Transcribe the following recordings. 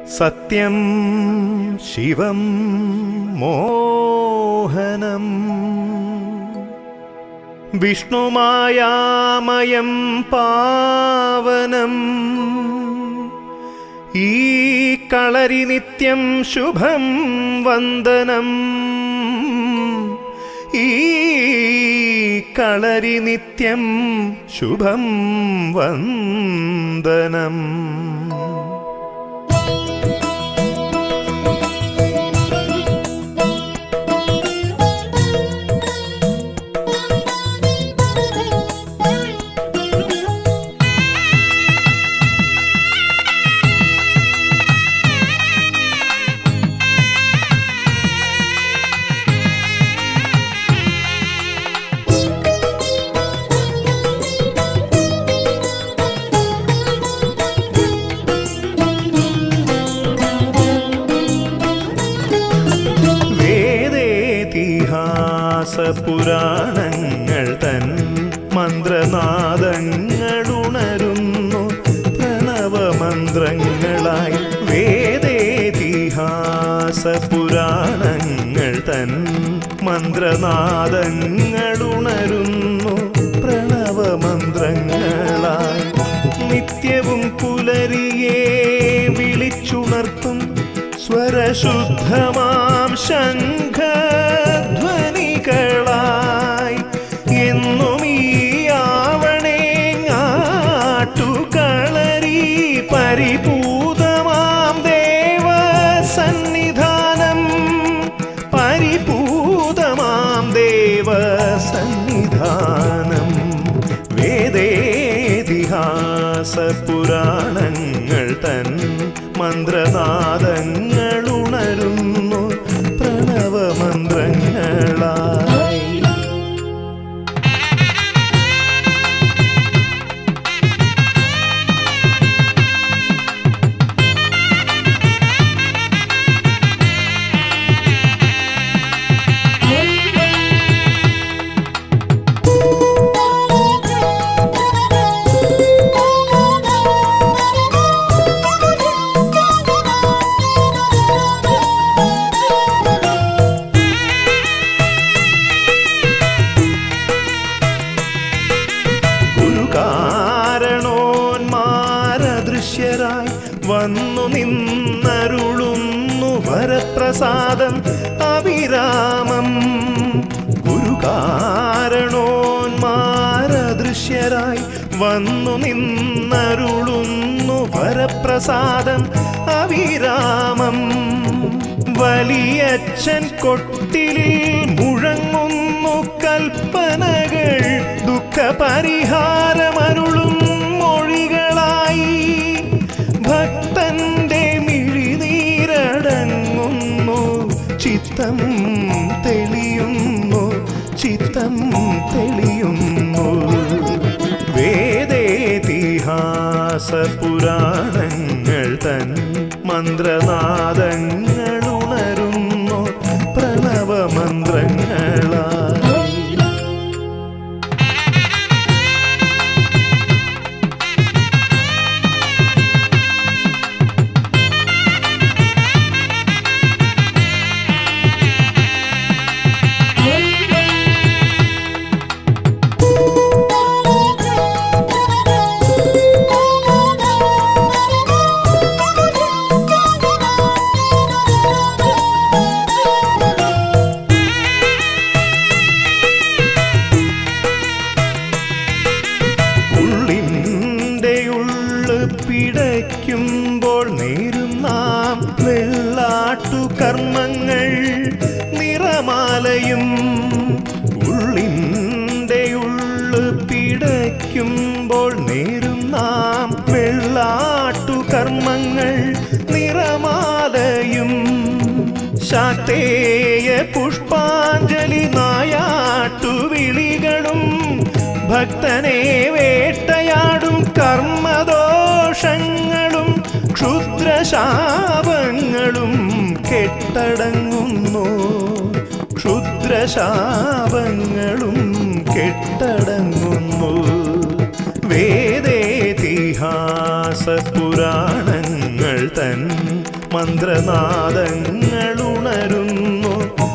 സത്യം ശിവം മോഹനം വിഷ്ണുമായാമയം പാവനം ഈ കളരി നിത്യം ശുഭം വന്ദനം ഈ കളരി നിത്യം ശുഭം വന്ദനം വേദേതിഹാസ പുരാണങ്ങൾ തൻ മന്ത്രനാദങ്ങളുണരുന്നു പ്രണവമന്ത്രങ്ങളായി വേദേതിഹാസ പുരാണങ്ങൾ തൻ മന്ത്രനാദങ്ങളുണരുന്നു പ്രണവമന്ത്രങ്ങളായി നിത്യവും പുലരിയെ വിളിച്ചുണർത്തും സ്വരശുദ്ധമാം ശംഖധ്വനികളായി എന്നും ഈ ആവണേങ്ങാട്ടുകളരി പരിപൂതമാം ദേവസന്നിധാനം പരിപൂതമാം ദേവസന്നിധാനം വേദേതിഹാസ പുരാണങ്ങൾ തൻ മന്ത്രനാദങ്ങളുണരുന്നു പ്രണവമന്ത്രങ്ങളായി ഗുരുകാരണോന്മാരദൃശ്യരായി വന്നു നിന്നരുളുന്നു വരപ്രസാദം അവിരാമം ഗുരുകാരണോന്മാരദൃശ്യരായി വന്നു നിന്നരുളുന്നു വരപ്രസാദം അവിരാമം വലിയച്ഛൻ കൊട്ടിലിൽ മുഴങ്ങുന്നു കൽപ്പനകൾ ദുഃഖപരിഹാരമരുളും മൊഴികളായി ഭക്തന്റെ മിഴിനീരടങ്ങുന്നു ചിത്തം തെളിയുന്നു ചിത്തം തെളിയുന്നു വേദേതിഹാസ പുരാണങ്ങൾ തൻ മന്ത്രനാദങ്ങളുണരുന്നു പ്രണവമന്ത്രങ്ങളായി ഉള്ളിൻ്റെ ഉള്ളു പിടയ്ക്കുമ്പോൾ നേരും നാം വെള്ളാട്ടു കർമ്മങ്ങൾ നിറമാലയും ഉള്ളിൻ്റെ ഉള്ളു പിടയ്ക്കുമ്പോൾ നേരും നാം വെള്ളാട്ടു കർമ്മങ്ങൾ നിറമാലയും ശാക്തേയ പുഷ്പാഞ്ജലി നായാട്ടു വിളികളും ഭക്തനെ വേട്ടയാടും കർമ്മദോഷങ്ങളും ക്ഷുദ്രശാപങ്ങളും കെട്ടടങ്ങുന്നു ക്ഷുദ്രശാപങ്ങളും കെട്ടടങ്ങുന്നു വേദേതിഹാസ പുരാണങ്ങൾ തൻ മന്ത്രനാദങ്ങൾ ഉണരുന്നു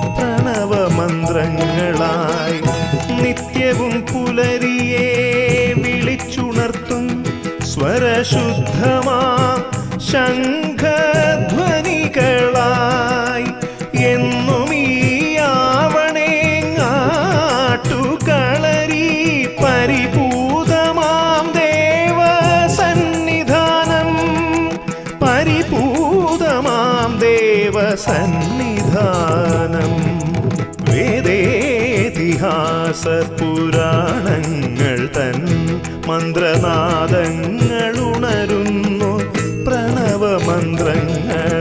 പ്രണവമന്ത്രങ്ങളായി നിത്യവും പുലരിയെ വിളിച്ചുണർത്തും സ്വരശുദ്ധമാ ശംഖധ്വനികളായി എന്നും ഈ ആവണേങ്ങാട്ടുകളരി പരിപൂതമാം ദേവസന്നിധാനം പരിപൂതമാം ദേവസന്നിധാനം വേദേതിഹാസ പുരാണങ്ങൾ തൻ മന്ത്രനാദങ്ങൾ ഉണരുന്നു പ്രണവമന്ത്രങ്ങൾ